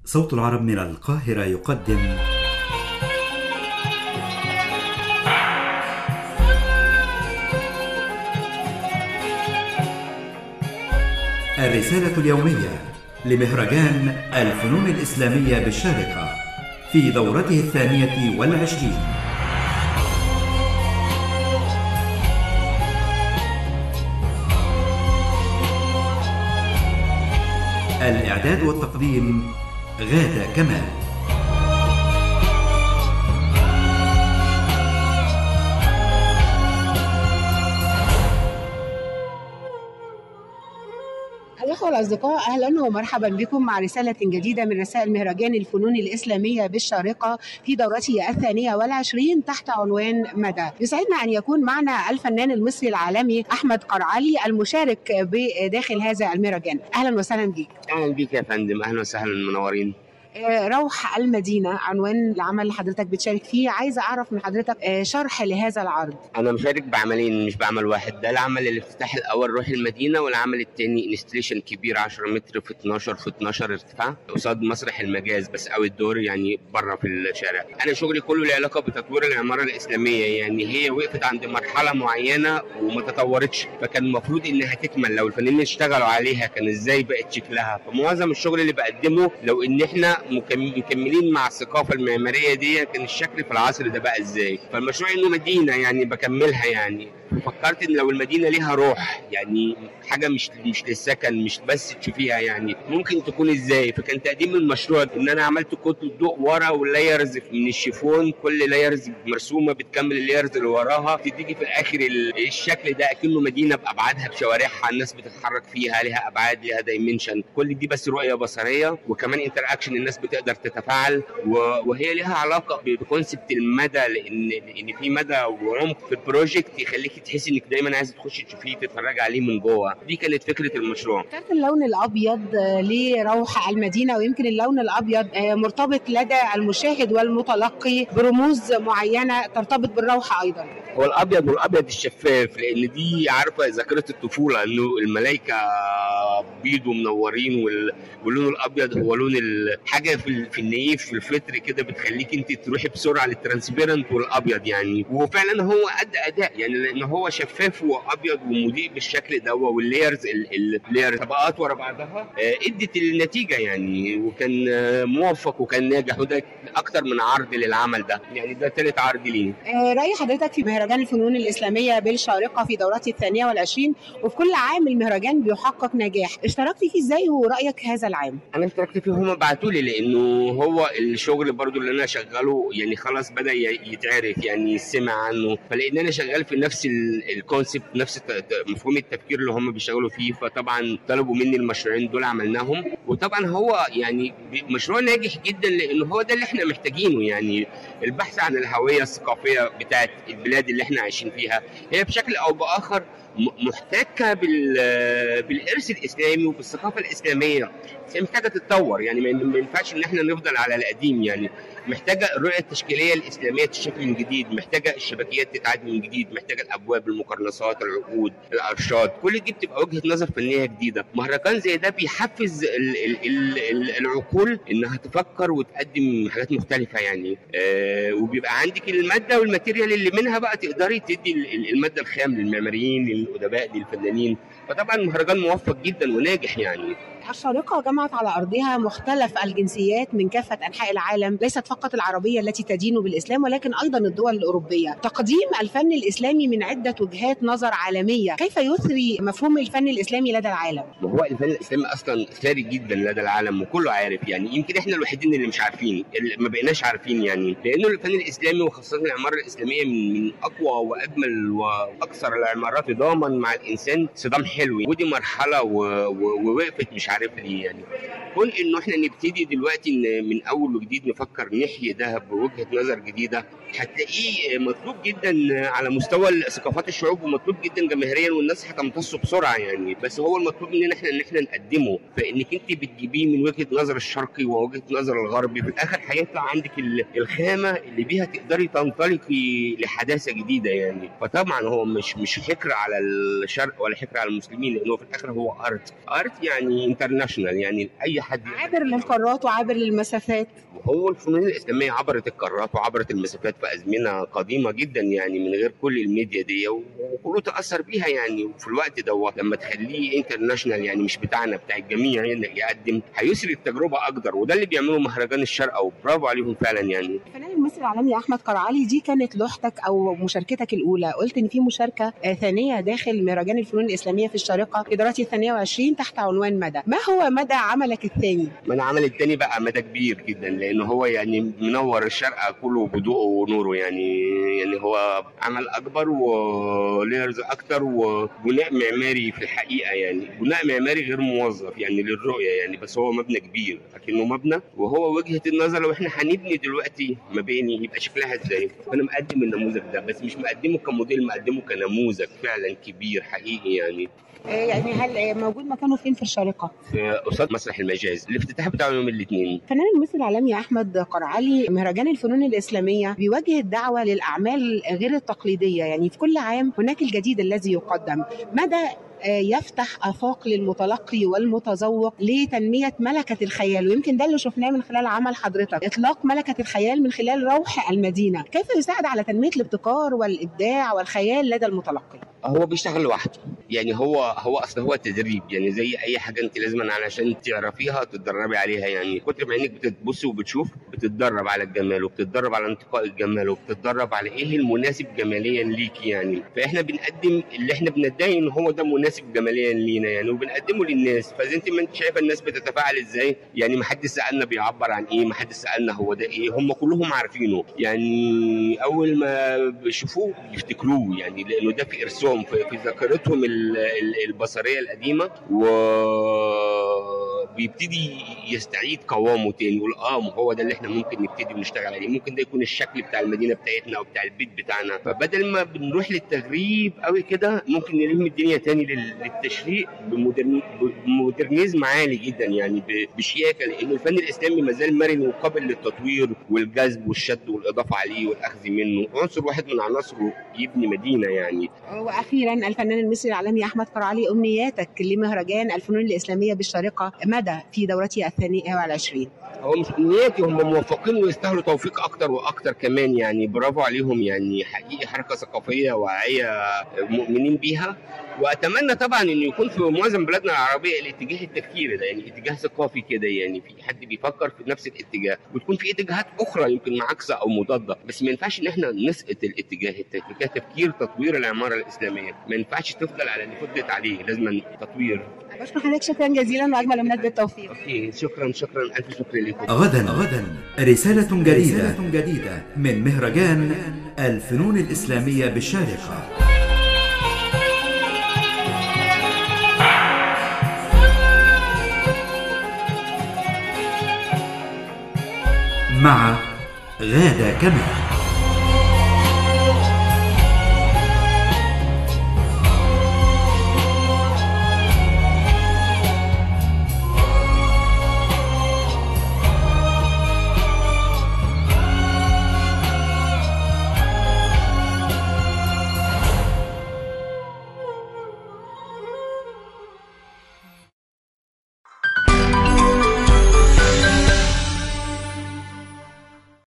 صوت العرب من القاهرة يقدم الرسالة اليومية لمهرجان الفنون الإسلامية بالشارقة في دورته الثانية والعشرين الإعداد والتقديم غادة كمال الأخوة الأصدقاء أهلا ومرحبا بكم مع رسالة جديدة من رسائل مهرجان الفنون الإسلامية بالشارقة في دورته الثانية والعشرين تحت عنوان مدى يسعدنا أن يكون معنا الفنان المصري العالمي أحمد قرعلي المشارك بداخل هذا المهرجان أهلا وسهلا بك اهلا بيك يا فندم اهلا وسهلا منورين آه، روح المدينة عنوان العمل اللي حضرتك بتشارك فيه عايزة أعرف من حضرتك آه، شرح لهذا العرض انا مشارك بعملين مش بعمل واحد ده العمل الافتتاح الاول روح المدينه والعمل الثاني انستليشن كبير 10 متر في 12 في 12 ارتفاع قصاد مسرح المجاز بس او الدور يعني بره في الشارع انا شغلي كله له علاقه بتطوير العماره الاسلاميه يعني هي وقفت عند مرحله معينه وما تطورتش فكان المفروض انها تكمل لو الفنانين اشتغلوا عليها كان ازاي بقت شكلها فمعظم الشغل اللي بقدمه لو ان احنا مكم- مكملين مع الثقافه المعماريه دي كان الشكل في العصر ده بقى ازاي فالمشروع انه مدينه يعني بكملها يعني فكرت ان لو المدينه ليها روح يعني حاجه مش مش للسكن مش بس تشوفيها يعني ممكن تكون ازاي فكان تقديم المشروع ان انا عملت كتل ضوء ورا واللايرز من الشيفون كل لايرز مرسومه بتكمل اللايرز اللي وراها تديكي في الاخر ال- الشكل ده اكنه مدينه بابعادها بشوارعها الناس بتتحرك فيها ليها ابعاد ليها دايمنشن كل دي بس رؤيه بصريه وكمان انتر اكشن الناس بتقدر تتفاعل و- وهي ليها علاقه ب- بكونسبت المدى لان لان في مدى وعمق في البروجكت يخليكي تحسي انك دايما عايزه تخشي تشوفيه تتفرجي عليه من جوه دي كانت فكره المشروع اخترت اللون الابيض آه، لروح المدينه ويمكن اللون الابيض آه، مرتبط لدى المشاهد والمتلقي برموز معينه ترتبط بالروح ايضا هو الابيض والابيض الشفاف لان دي عارفه ذاكره الطفوله انه الملائكه بيض ومنورين وال- واللون الابيض هو لون الحاجه في, ال- في النيف في الفطر كده بتخليك انت تروحي بسرعه للترانسبيرنت والابيض يعني وفعلا هو ادى اداء يعني لان هو شفاف وابيض ومضيء بالشكل ده واللايرز اللايرز طبقات ورا بعضها آه، ادت النتيجه يعني وكان آه، موفق وكان ناجح وده اكتر من عرض للعمل ده يعني ده ثالث عرض ليه آه، رأي حضرتك في مهرجان الفنون الإسلامية بالشارقة في دورته الثانية والعشرين وفي كل عام المهرجان بيحقق نجاح اشتركت فيه ازاي ورأيك هذا العام؟ انا اشتركت فيه هم بعتوا لي لانه هو الشغل برضو اللي انا شغاله يعني خلاص بدا ي- يتعرف يعني سمع عنه فلان انا شغال في نفس الكونسبت نفس الت- ت- مفهوم التفكير اللي هم بيشتغلوا فيه فطبعا طلبوا مني المشروعين دول عملناهم وطبعا هو يعني ب- مشروع ناجح جدا لانه هو ده اللي احنا محتاجينه يعني البحث عن الهويه الثقافيه بتاعت البلاد اللي احنا عايشين فيها هي بشكل او باخر م- محتكه بال- بالارث الاسلامي وبالثقافه الاسلاميه بس هي محتاجه تتطور يعني ما ما ينفعش ان احنا نفضل على القديم يعني محتاجه الرؤيه التشكيليه الاسلاميه تشكل من جديد محتاجه الشبكيات تتعاد من جديد محتاجه الابواب المقرنصات العقود الارشاد كل دي بتبقى وجهه نظر فنيه جديده مهرجان زي ده بيحفز ال ال ال ال العقول انها تفكر وتقدم حاجات مختلفه يعني آه وبيبقى عندك الماده والماتيريال اللي منها بقى تقدري تدي ال- ال- الماده الخام للمعماريين للادباء للفنانين فطبعا المهرجان موفق جدا وناجح يعني الشارقة جمعت على أرضها مختلف الجنسيات من كافة أنحاء العالم ليست فقط العربية التي تدين بالإسلام ولكن أيضا الدول الأوروبية تقديم الفن الإسلامي من عدة وجهات نظر عالمية كيف يثري مفهوم الفن الإسلامي لدى العالم؟ ما هو الفن الاسلامي اصلا ثري جدا لدى العالم وكله عارف يعني يمكن احنا الوحيدين اللي مش عارفين اللي ما بقيناش عارفين يعني لانه الفن الاسلامي وخاصه العماره الاسلاميه من من اقوى واجمل واكثر العمارات صداما مع الانسان صدام حلو ودي مرحله و- و- ووقفت مش عارف ليه يعني كون انه احنا نبتدي دلوقتي إن من اول وجديد نفكر نحيي ده بوجهه نظر جديده هتلاقيه مطلوب جدا على مستوى ثقافات الشعوب ومطلوب جدا جماهيريا والناس هتمتصه بسرعه يعني بس هو المطلوب مننا احنا ان احنا نقدمه فانك انت بتجيبيه من وجهه نظر الشرقي ووجهه نظر الغربي في الاخر هيطلع عندك ال- الخامه اللي بيها تقدري تنطلقي لحداثه جديده يعني فطبعا هو مش مش حكر على الشرق ولا حكر على المسلمين لانه في الاخر هو ارت ارت يعني انتر انترناشونال يعني اي حد عابر للقارات وعابر للمسافات وهو الفنون الاسلاميه عبرت القارات وعبرت المسافات في ازمنه قديمه جدا يعني من غير كل الميديا دي وكله تاثر بيها يعني وفي الوقت دوت لما تخليه انترناشونال يعني مش بتاعنا بتاع الجميع يعني يقدم هيسري التجربه اكتر وده اللي بيعمله مهرجان الشرق وبرافو عليهم فعلا يعني الفنان المصري العالمي احمد قرعلي دي كانت لوحتك او مشاركتك الاولى قلت ان في مشاركه آه، ثانيه داخل مهرجان الفنون الاسلاميه في الشارقه في دورته الثانيه وعشرين تحت عنوان مدى ما هو مدى عملك الثاني ما انا عمل التاني بقى مدى كبير جدا لان هو يعني منور الشرق كله بضوءه ونوره يعني يعني هو عمل اكبر وليرز اكتر وبناء معماري في الحقيقه يعني بناء معماري غير موظف يعني للرؤيه يعني بس هو مبنى كبير لكنه مبنى وهو وجهه النظر لو احنا هنبني دلوقتي مباني يبقى شكلها ازاي فانا مقدم النموذج ده بس مش مقدمه كموديل مقدمه كنموذج فعلا كبير حقيقي يعني آه، يعني هل آه، موجود مكانه فين في الشارقه في قصاد مسرح المجاز الافتتاح بتاعه يوم الاثنين الفنان المصري العالمي احمد قرعلي مهرجان الفنون الاسلاميه بيوجه الدعوه للاعمال غير التقليديه يعني في كل عام هناك الجديد الذي يقدم مدى آه، يفتح افاق للمتلقي والمتذوق لتنميه ملكه الخيال ويمكن ده اللي شفناه من خلال عمل حضرتك اطلاق ملكه الخيال من خلال روح المدينه كيف يساعد على تنميه الابتكار والابداع والخيال لدى المتلقي هو بيشتغل لوحده يعني هو هو اصل هو تدريب يعني زي اي حاجه انت لازم علشان تعرفيها تتدربي عليها يعني كتر ما عينك بتبص وبتشوف بتتدرب على الجمال وبتتدرب على انتقاء الجمال وبتتدرب على ايه المناسب جماليا ليكي يعني فاحنا بنقدم اللي احنا بندعي ان هو ده مناسب جماليا لينا يعني وبنقدمه للناس فاذا انت ما انت شايفه الناس بتتفاعل ازاي يعني ما حدش سالنا بيعبر عن ايه ما حدش سالنا هو ده ايه هم كلهم عارفينه يعني اول ما بيشوفوه يفتكروه يعني لانه ده في ارسام في, في ذاكرتهم ال- ال- البصريه القديمه وبيبتدي يستعيد قوامه تاني يقول اه ما هو ده اللي احنا ممكن نبتدي ونشتغل عليه ممكن ده يكون الشكل بتاع المدينه بتاعتنا او بتاع البيت بتاعنا فبدل ما بنروح للتغريب قوي كده ممكن نلم الدنيا تاني لل- للتشريق بمودرن- بمودرنيزم عالي جدا يعني ب- بشياكه لانه الفن الاسلامي ما زال مرن وقابل للتطوير والجذب والشد والاضافه عليه والاخذ منه عنصر واحد من عناصره يبني مدينه يعني واخيرا الفنان المصري العالمي احمد قرعلي امنياتك لمهرجان الفنون الاسلاميه بالشارقه مدى في دورته الثانيه والعشرين هو مش امنياتي هم موفقين ويستاهلوا توفيق اكتر واكتر كمان يعني برافو عليهم يعني حقيقي حركه ثقافيه واعيه مؤمنين بيها واتمنى طبعا انه يكون في معظم بلادنا العربيه الاتجاه التفكيري ده يعني اتجاه ثقافي كده يعني في حد بيفكر في نفس الاتجاه وتكون في اتجاهات اخرى يمكن معاكسه او مضاده بس ما ينفعش ان احنا نسقط الاتجاه اتجاه تفكير تطوير العماره الاسلاميه ما ينفعش تفضل على اللي فضلت عليه لازم تطوير بشكر حضرتك شكرا جزيلا واجمل امنيات بالتوفيق اوكي شكرا شكرا الف شكر لكم غدا غدا رسالة جديدة جديدة من مهرجان الفنون الإسلامية بالشارقة مع غادة كمال